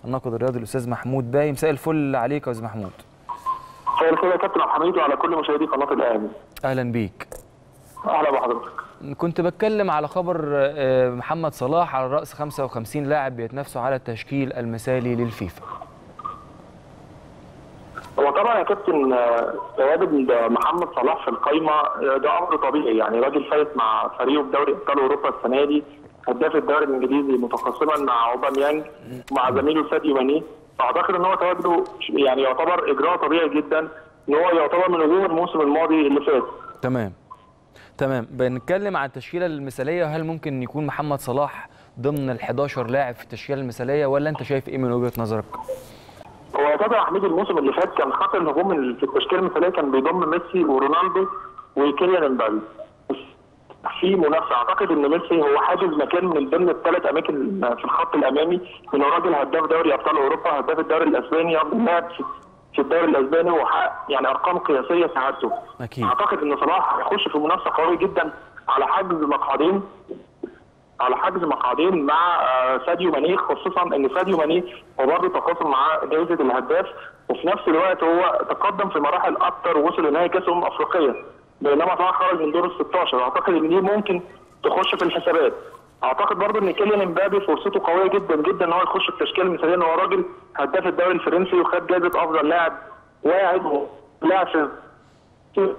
الناقد الرياضي الاستاذ محمود باهي مساء الفل عليك يا استاذ محمود مساء الخير يا كابتن عبد الحميد وعلى كل مشاهدي قناه الاهلي اهلا بيك اهلا بحضرتك كنت بتكلم على خبر آه، محمد صلاح على راس 55 لاعب بيتنافسوا على التشكيل المثالي للفيفا هو طبعا يا كابتن آه، تواجد محمد صلاح في القايمه آه، ده امر طبيعي يعني راجل فايز مع فريقه في دوري ابطال اوروبا السنه دي هداف الدوري الانجليزي متخاصما مع اوباميانج ومع زميله ساديو ماني فاعتقد ان هو تواجده يعني يعتبر اجراء طبيعي جدا ان هو يعتبر من نجوم الموسم الماضي اللي فات تمام تمام بنتكلم عن التشكيله المثاليه هل ممكن يكون محمد صلاح ضمن ال 11 لاعب في التشكيله المثاليه ولا انت شايف ايه من وجهه نظرك؟ هو طبعا حميد الموسم اللي فات كان خط الهجوم اللي في التشكيله المثاليه كان بيضم ميسي ورونالدو وكيليان امبابي في منافسه اعتقد ان ميسي هو حاجز مكان من ضمن الثلاث اماكن في الخط الامامي من راجل هداف دوري ابطال اوروبا هداف الدوري الاسباني افضل لاعب في- في الدوري الاسباني وحقق يعني ارقام قياسيه ساعدته اكيد اعتقد ان صلاح هيخش في منافسه قويه جدا على حجز مقعدين على حجز مقعدين مع آه، ساديو ماني خصوصا ان ساديو ماني هو برضه تخاصم مع جائزه الهداف وفي نفس الوقت هو تقدم في مراحل اكتر ووصل لنهائي كاس الامم الافريقيه بينما صلاح خرج من دور ال 16 اعتقد ان دي ممكن تخش في الحسابات اعتقد برضه ان كيليان امبابي فرصته قويه جدا جدا ان هو يخش في التشكيله المثاليه ان هو راجل هداف الدوري الفرنسي وخد جائزه افضل لاعب واعد ولاعب في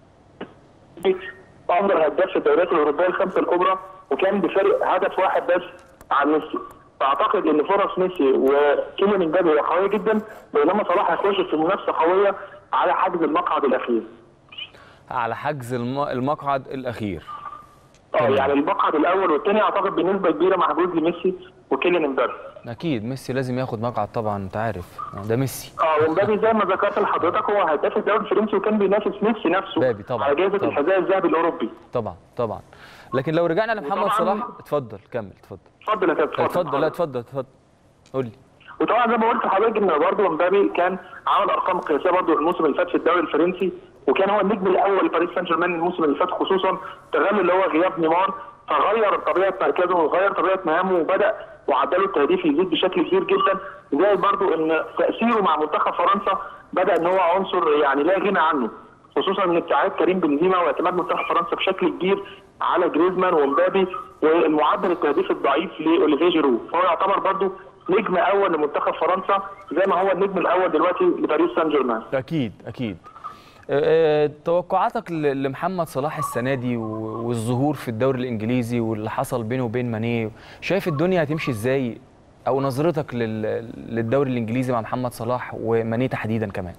افضل هداف في الدوريات الاوروبيه الخمسه الكبرى وكان بفرق هدف واحد بس عن ميسي فاعتقد ان فرص ميسي وكيليان امبابي هي قويه جدا بينما صلاح هيخش في منافسه قويه على حجز المقعد الاخير على حجز الم- المقعد الاخير اه تمام. يعني المقعد الاول والثاني اعتقد بنسبه كبيره محجوز لميسي وكيليان امبابي اكيد ميسي لازم ياخد مقعد طبعا انت عارف يعني ده ميسي اه ومبابي زي ما ذكرت لحضرتك هو هداف الدوري الفرنسي وكان بينافس ميسي نفسه مبابي طبعا، على جائزه طبعا. الحذاء الذهبي الاوروبي طبعا طبعا لكن لو رجعنا لمحمد وطبعاً- صلاح اتفضل كمل اتفضل اتفضل يا كابتن اتفضل لا اتفضل اتفضل قول لي وطبعا زي ما قلت لحضرتك ان برضه مبابي كان عمل ارقام قياسيه برضه الموسم اللي فات في الدوري الفرنسي وكان هو النجم الاول لباريس سان جيرمان الموسم اللي فات خصوصا تغلل اللي هو غياب نيمار فغير طبيعه مركزه وغير طبيعه مهامه وبدا معدله التهديفي يزيد بشكل كبير جدا زائد برضه ان تاثيره مع منتخب فرنسا بدا ان هو عنصر يعني لا غنى عنه خصوصا ان ابتعاد كريم بنزيما واعتماد منتخب فرنسا بشكل كبير على جريزمان ومبابي والمعدل التهديفي الضعيف لاوليفيه جيرو فهو يعتبر برضه نجم اول لمنتخب فرنسا زي ما هو النجم الاول دلوقتي لباريس سان جيرمان اكيد اكيد آه، آه، توقعاتك ل- لمحمد صلاح السنه دي و- والظهور في الدوري الانجليزي واللي حصل بينه وبين ماني شايف الدنيا هتمشي ازاي او نظرتك لل- للدوري الانجليزي مع محمد صلاح وماني تحديدا كمان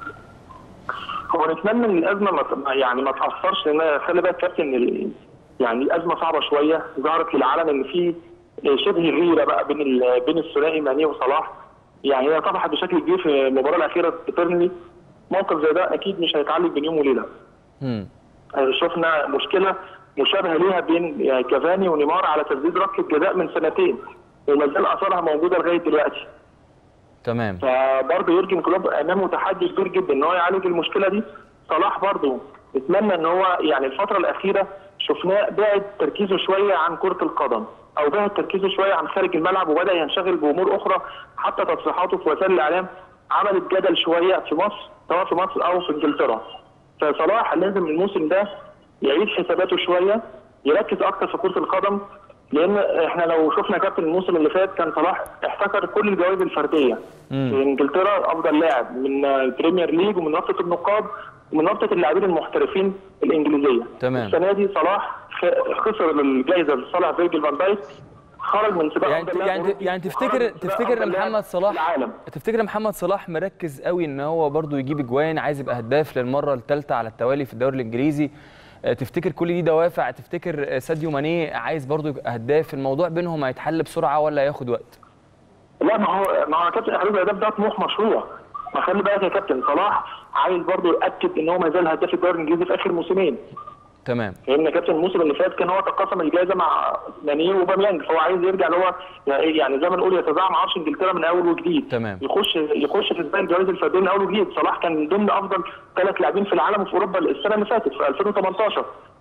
هو نتمنى ان الازمه ما ت- يعني ما تاثرش لان خلي بالك كابتن إن ال- يعني الازمه صعبه شويه ظهرت للعالم ان في شبه غيره بقى بين ال- بين الثنائي ماني وصلاح يعني هي طرحت بشكل كبير في المباراه الاخيره في بيرنلي موقف زي ده اكيد مش هيتعالج بين يوم وليله امم شفنا مشكله مشابهه ليها بين كافاني ونيمار على تسديد ركله جزاء من سنتين وما زال اثارها موجوده لغايه دلوقتي تمام فبرضه يورجن كلوب امامه تحدي كبير جدا ان هو يعالج المشكله دي صلاح برضه اتمنى ان هو يعني الفتره الاخيره شفناه بعد تركيزه شويه عن كره القدم او بعد تركيزه شويه عن خارج الملعب وبدا ينشغل بامور اخرى حتى تصريحاته في وسائل الاعلام عملت جدل شويه في مصر سواء في مصر او في انجلترا فصلاح لازم الموسم ده يعيد حساباته شويه يركز اكتر في كره القدم لان احنا لو شفنا كابتن الموسم اللي فات كان صلاح احتكر كل الجوائز الفرديه مم. في انجلترا افضل لاعب من البريمير ليج ومن رابطه النقاد ومن رابطه اللاعبين المحترفين الانجليزيه تمام. السنه دي صلاح خ- خسر الجائزه لصالح فيرجيل فان دايك خرج من سباق يعني أفضل لاعب يعني أوروبي، يعني خرج تفتكر من سباق تفتكر أفضل ان لاعب محمد في صلاح العالم تفتكر ان محمد صلاح مركز قوي ان هو برضه يجيب اجوان عايز يبقى هداف للمره الثالثه على التوالي في الدوري الانجليزي آه، تفتكر كل دي دوافع تفتكر آه، ساديو ماني عايز برضه يبقى هداف الموضوع بينهم هيتحل بسرعه ولا هياخد وقت لا ما هو ما هو كابتن حبيب الهداف ده طموح مشروع ما خلي بالك يا كابتن صلاح عايز برضه ياكد ان هو ما زال هداف الدوري الانجليزي في اخر موسمين تمام فاهمني يا كابتن الموسم اللي فات كان هو تقاسم الجائزه مع ماني وباميانج فهو عايز يرجع اللي هو يعني زي ما نقول يتزعم عرش انجلترا من اول وجديد تمام. يخش يخش في سباق الجوائز الفرديه من اول وجديد صلاح كان من ضمن افضل ثلاث لاعبين في العالم وفي اوروبا السنه اللي فاتت في 2018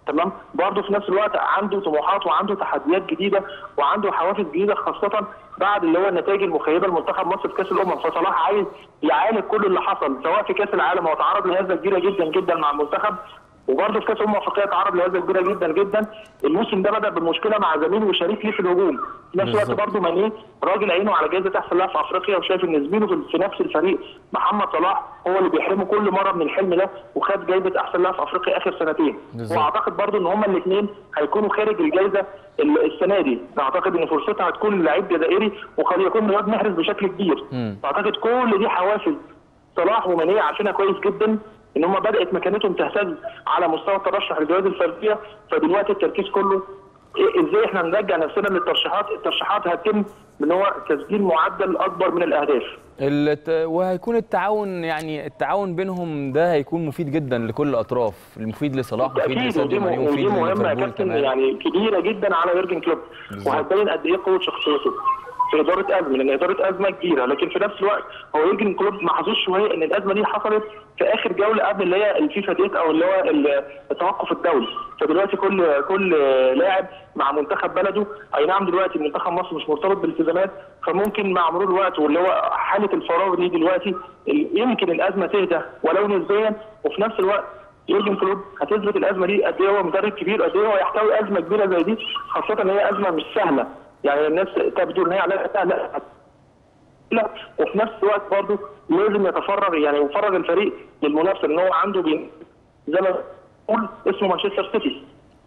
تمام برضه في نفس الوقت عنده طموحات وعنده تحديات جديده وعنده حوافز جديده خاصه بعد اللي هو النتائج المخيبه لمنتخب مصر في كاس الامم فصلاح عايز يعالج كل اللي حصل سواء في كاس العالم هو تعرض لهزه كبيره جدا جدا مع المنتخب وبرضه في كاس الامم الافريقيه تعرض لهزه كبيره جدا جدا الموسم ده بدا بمشكله مع زميله وشريك ليه في الهجوم في نفس الوقت بالظبط. برضه ماني راجل عينه على جائزه احسن لاعب في افريقيا وشايف ان زميله في- في نفس الفريق محمد صلاح هو اللي بيحرمه كل مره من الحلم ده وخد جائزه احسن لاعب في افريقيا اخر سنتين بالظبط. واعتقد برضه ان هما الاثنين هيكونوا خارج الجائزه ال- السنه دي اعتقد ان فرصتها هتكون لعيب جزائري وقد يكون رياض محرز بشكل كبير مم. اعتقد كل دي حوافز صلاح وماني عارفينها كويس جدا ان هم بدات مكانتهم تهتز على مستوى الترشح للجوائز الفرديه فدلوقتي التركيز كله إيه- ازاي احنا نرجع نفسنا للترشيحات الترشيحات هتتم ان هو تسجيل معدل اكبر من الاهداف الت... وهيكون التعاون يعني التعاون بينهم ده هيكون مفيد جدا لكل الاطراف المفيد لصلاح مفيد اكيد ودي لساديو ماني م- ودي ومفيد مهمه يا لليفربول كابتن كمان يعني كبيره جدا على يورجن كلوب بالظبط. وهتبين قد ايه قوه شخصيته في اداره ازمه لان اداره ازمه كبيره لكن في نفس الوقت هو يورجن كلوب محظوظ شويه ان الازمه دي حصلت في اخر جوله قبل اللي هي الفيفا ديت او اللي هو ال- التوقف الدولي فدلوقتي كل كل لاعب مع منتخب بلده اي نعم دلوقتي منتخب مصر مش مرتبط بالالتزامات فممكن مع مرور الوقت واللي هو حاله الفراغ دي دلوقتي ال- يمكن الازمه تهدى ولو نسبيا وفي نفس الوقت يورجن كلوب هتثبت الازمه دي قد ايه هو مدرب كبير قد ايه هو يحتوي ازمه كبيره زي دي خاصه ان هي ازمه مش سهله يعني الناس تبدو ان هي عليها سهله لا وفي نفس الوقت برضه لازم يتفرغ يعني يفرغ الفريق للمنافسه ان هو عنده بين زي ما بقول اسمه مانشستر سيتي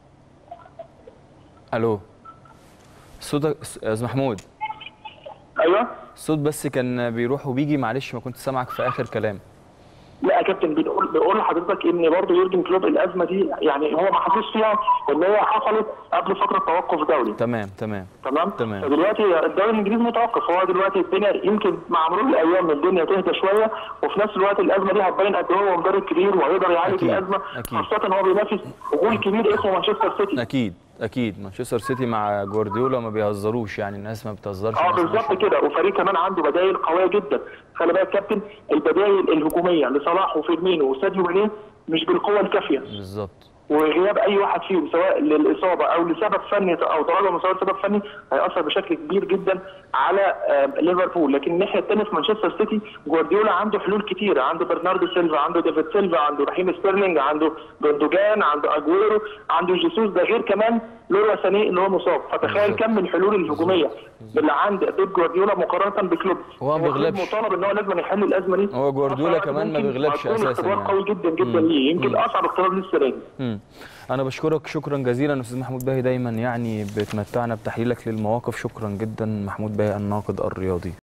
الو صوتك يا استاذ محمود ايوه الصوت بس كان بيروح وبيجي معلش ما كنت سامعك في اخر كلام لا يا كابتن بنقول بقول لحضرتك ان برضه يورجن كلوب الازمه دي يعني هو محظوظ فيها ان هي حصلت قبل فتره توقف دولي تمام تمام تمام تمام. فدلوقتي الدوري الانجليزي متوقف هو دلوقتي الدنيا يمكن مع مرور الايام الدنيا تهدى شويه وفي نفس الوقت الازمه دي هتبين قد ايه هو مدرب كبير وهيقدر يعالج أكيد. الازمه أكيد. خاصه ان هو بينافس هجوم كبير اسمه مانشستر سيتي اكيد اكيد مانشستر سيتي مع جوارديولا ما بيهزروش يعني الناس ما بتهزرش اه الناس بالظبط ماشية. كده وفريق كمان عنده بدائل قويه جدا خلي بالك كابتن البدائل الهجوميه لصلاح وفيرمينو وساديو ماني مش بالقوه الكافيه بالظبط وغياب اي واحد فيهم سواء للاصابه او لسبب فني او تراجع مستوى سبب فني هياثر بشكل كبير جدا على آه، ليفربول لكن الناحيه الثانيه في مانشستر سيتي جوارديولا عنده حلول كتيره عنده برناردو سيلفا عنده ديفيد سيلفا عنده رحيم ستيرلينج عنده جوندوجان عنده اجويرو عنده جيسوس ده غير كمان لورا سانيه اللي هو مصاب فتخيل بالظبط. كم الحلول الهجوميه اللي عند بيب جوارديولا مقارنه بكلوب هو ما كلوب بيغلبش. مطالب ان هو لازم يحل الازمه دي هو جوارديولا أصلاً كمان ما ممكن بيغلبش هتكون أساساً اختبار يعني. قوي جدا جدا مم. ليه يمكن مم. اصعب اختبار ليه السنه دي مم. انا بشكرك شكرا جزيلا استاذ محمود باهي دايما يعني بتمتعنا بتحليلك للمواقف شكرا جدا محمود باهي الناقد الرياضي